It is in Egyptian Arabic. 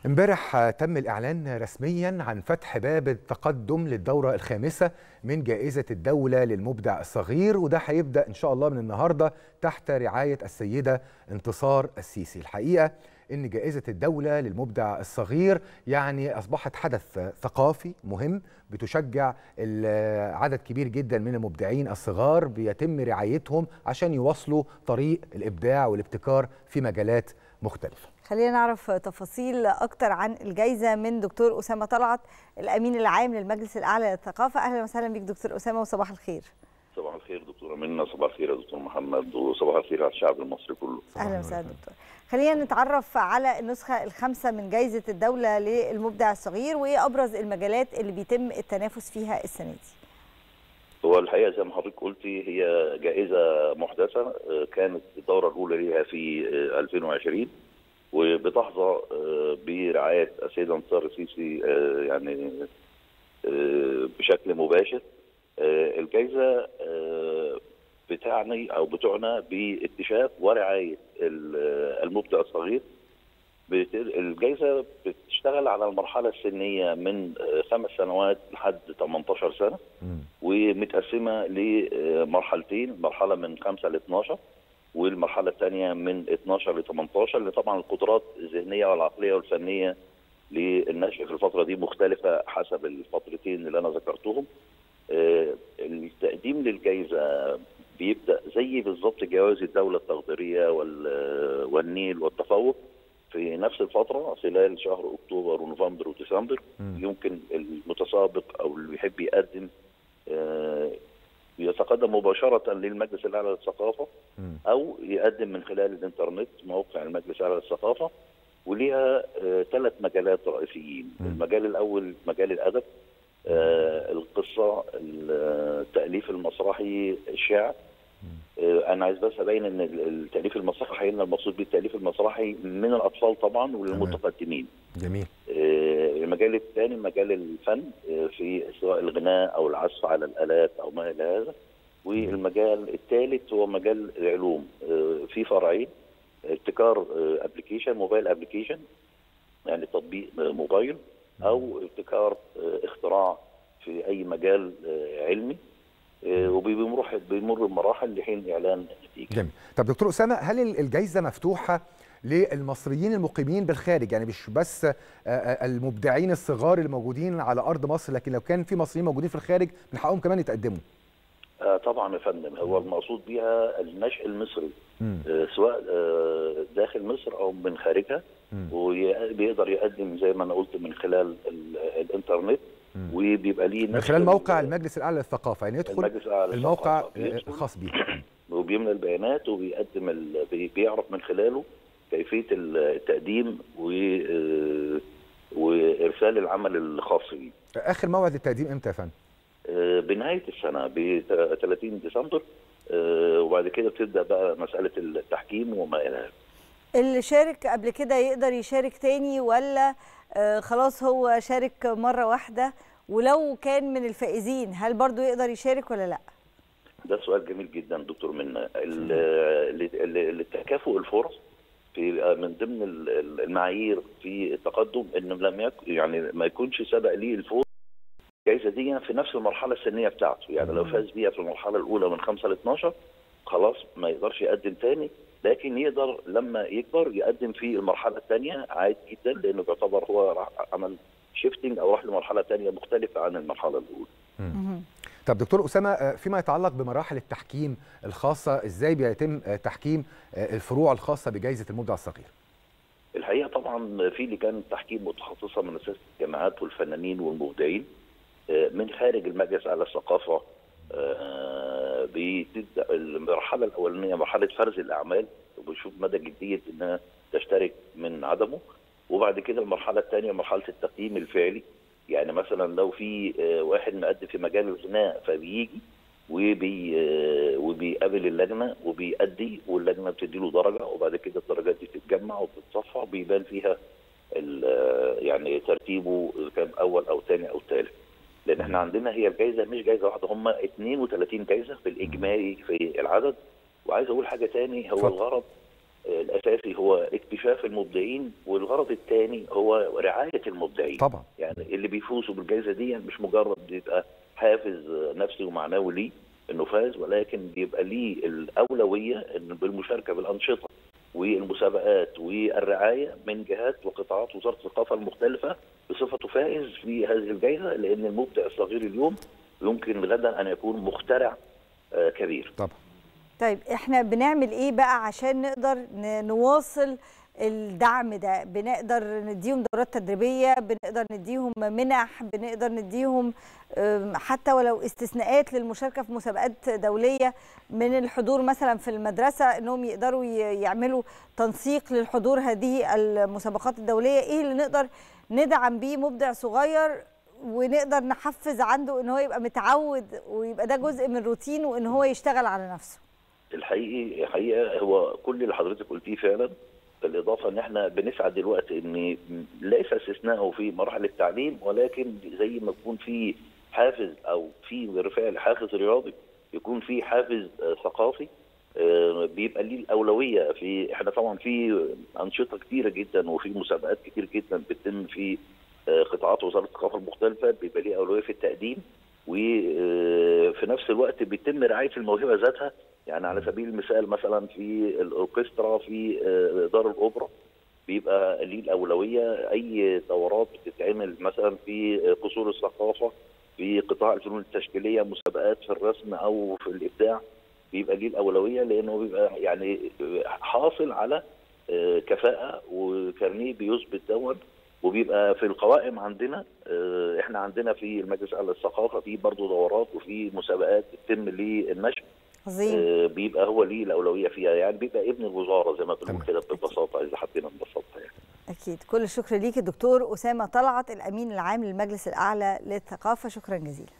امبارح تم الإعلان رسميا عن فتح باب التقدم للدورة الخامسة من جائزة الدولة للمبدع الصغير وده هيبدأ إن شاء الله من النهاردة تحت رعاية السيدة انتصار السيسي الحقيقة إن جائزة الدولة للمبدع الصغير يعني أصبحت حدث ثقافي مهم بتشجع عدد كبير جدا من المبدعين الصغار بيتم رعايتهم عشان يواصلوا طريق الإبداع والابتكار في مجالات مختلفة خلينا نعرف تفاصيل اكتر عن الجائزه من دكتور اسامه طلعت الامين العام للمجلس الاعلى للثقافه اهلا وسهلا بك دكتور اسامه وصباح الخير صباح الخير دكتوره منى صباح الخير يا دكتور محمد وصباح الخير على الشعب المصري كله اهلا وسهلا دكتور خلينا نتعرف على النسخه الخامسه من جائزه الدوله للمبدع الصغير وايه ابرز المجالات اللي بيتم التنافس فيها السنه دي هو الحقيقه زي ما حضرتك قلتي هي جائزه محدثه كانت الدوره الاولى ليها في 2020 وبتحظى برعايه السيده انتصار السيسي يعني بشكل مباشر الجائزه بتعني او بتعنى باكتشاف ورعايه المبدع الصغير الجائزه بتشتغل على المرحله السنيه من خمس سنوات لحد 18 سنه ومتقسمه لمرحلتين مرحله من 5 ل 12 والمرحله الثانيه من 12 ل 18 اللي طبعا القدرات الذهنيه والعقليه والفنيه للنشء في الفتره دي مختلفه حسب الفترتين اللي انا ذكرتهم. التقديم للجائزه بيبدا زي بالظبط جوائز الدوله التقديريه والنيل والتفوق في نفس الفتره خلال شهر اكتوبر ونوفمبر وديسمبر يمكن المتسابق او اللي بيحب يقدم يتقدم مباشرة للمجلس الأعلى للثقافة أو يقدم من خلال الإنترنت موقع المجلس الأعلى للثقافة وليها ثلاث آه مجالات رئيسيين م. المجال الأول مجال الأدب آه القصة التأليف المسرحي الشعر آه أنا عايز بس أبين إن التأليف المسرحي هنا المقصود به التأليف المسرحي من الأطفال طبعا وللمتقدمين جميل المجال الثاني مجال الفن في سواء الغناء او العزف على الالات او ما الى هذا والمجال الثالث هو مجال العلوم في فرعين ابتكار ابلكيشن موبايل ابلكيشن يعني تطبيق موبايل او ابتكار اختراع في اي مجال علمي وبيمر بيمر بمراحل لحين اعلان النتيجه. جميل. طب دكتور اسامه هل الجائزه مفتوحه للمصريين المقيمين بالخارج يعني مش بس المبدعين الصغار اللي موجودين على ارض مصر لكن لو كان في مصريين موجودين في الخارج من حقهم كمان يتقدموا آه طبعا يا فندم هو المقصود بها النشء المصري آه سواء آه داخل مصر او من خارجها وبيقدر يقدم زي ما انا قلت من خلال الانترنت وبيبقى ليه من خلال موقع المجلس الاعلى للثقافه يعني يدخل الموقع الخاص بيه وبيملى البيانات وبيقدم ال... بيعرف من خلاله كيفيه التقديم و وارسال العمل الخاص بيه. اخر موعد التقديم امتى يا فندم؟ بنهايه السنه ب 30 ديسمبر وبعد كده بتبدا بقى مساله التحكيم وما الى ذلك. اللي شارك قبل كده يقدر يشارك تاني ولا خلاص هو شارك مره واحده ولو كان من الفائزين هل برضو يقدر يشارك ولا لا؟ ده سؤال جميل جدا دكتور منا التكافؤ الفرص في من ضمن المعايير في التقدم انه لم يكن يعني ما يكونش سبق ليه الفوز الجائزه دي في نفس المرحله السنيه بتاعته يعني لو فاز بيها في المرحله الاولى من 5 ل 12 خلاص ما يقدرش يقدم تاني لكن يقدر لما يكبر يقدم في المرحله الثانيه عادي جدا لانه بيعتبر هو عمل شيفتنج او راح لمرحله ثانيه مختلفه عن المرحله الاولى. طب دكتور اسامه فيما يتعلق بمراحل التحكيم الخاصه ازاي بيتم تحكيم الفروع الخاصه بجائزه المبدع الصغير؟ الحقيقه طبعا في لجان تحكيم متخصصه من اساس الجامعات والفنانين والمبدعين من خارج المجلس على الثقافه بتبدا المرحله الاولانيه مرحله فرز الاعمال وبنشوف مدى جديه انها تشترك من عدمه وبعد كده المرحله الثانيه مرحله التقييم الفعلي يعني مثلا لو في واحد مقدم في مجال الغناء فبيجي وبي وبيقابل اللجنه وبيأدي واللجنه بتدي له درجه وبعد كده الدرجات دي تتجمع وبتتصفى وبيبان فيها يعني ترتيبه كان اول او ثاني او ثالث لان احنا عندنا هي الجائزه مش جائزه واحده هم 32 جائزه في الاجمالي في العدد وعايز اقول حاجه ثاني هو اتفضل. الغرض الاساسي هو اكتشاف المبدعين والغرض الثاني هو رعايه المبدعين طبعا يعني اللي بيفوزوا بالجائزه دي مش مجرد بيبقى حافز نفسي ومعنوي ليه انه فاز ولكن بيبقى ليه الاولويه إن بالمشاركه بالانشطه والمسابقات والرعايه من جهات وقطاعات وزاره الثقافه المختلفه بصفته فائز في هذه الجائزه لان المبدع الصغير اليوم يمكن غدا ان يكون مخترع آه، كبير. طبعا طيب احنا بنعمل ايه بقى عشان نقدر ن- نواصل الدعم ده بنقدر نديهم دورات تدريبية بنقدر نديهم منح بنقدر نديهم أم، حتى ولو استثناءات للمشاركة في مسابقات دولية من الحضور مثلا في المدرسة انهم يقدروا ي- يعملوا تنسيق للحضور هذه المسابقات الدولية ايه اللي نقدر ندعم بيه مبدع صغير ونقدر نحفز عنده ان هو يبقى متعود ويبقى ده جزء من روتينه وان هو يشتغل على نفسه الحقيقي حقيقه هو كل اللي حضرتك قلتيه فعلا بالاضافه ان احنا بنسعى دلوقتي ان ليس استثناءه في مراحل التعليم ولكن زي ما يكون في حافز او في بالفعل حافز رياضي يكون في حافز آه، ثقافي آه، بيبقى ليه الاولويه في احنا طبعا في انشطه كتيره جدا وفي مسابقات كتير جدا بتتم في آه، قطاعات وزاره الثقافه المختلفه بيبقى ليه اولويه في التقديم وفي نفس الوقت بيتم رعايه الموهبه ذاتها يعني على سبيل المثال مثلا في الاوركسترا في آه، دار الاوبرا بيبقى ليه الاولويه اي دورات بتتعمل مثلا في قصور الثقافه في قطاع الفنون التشكيليه مسابقات في الرسم او في الابداع بيبقى ليه الاولويه لانه بيبقى يعني حاصل على آه، كفاءه وكارنيه بيثبت دوت وبيبقى في القوائم عندنا آه، احنا عندنا في المجلس الاعلى للثقافه في برضه دورات وفي مسابقات بتتم للنشر عظيم آه، بيبقى هو ليه الاولويه فيها يعني بيبقى ابن الوزاره زي ما بنقول تمام. كده ببساطه اذا حبينا نبسطها يعني أكيد كل الشكر ليك الدكتور أسامة طلعت الأمين العام للمجلس الأعلى للثقافة شكرا جزيلا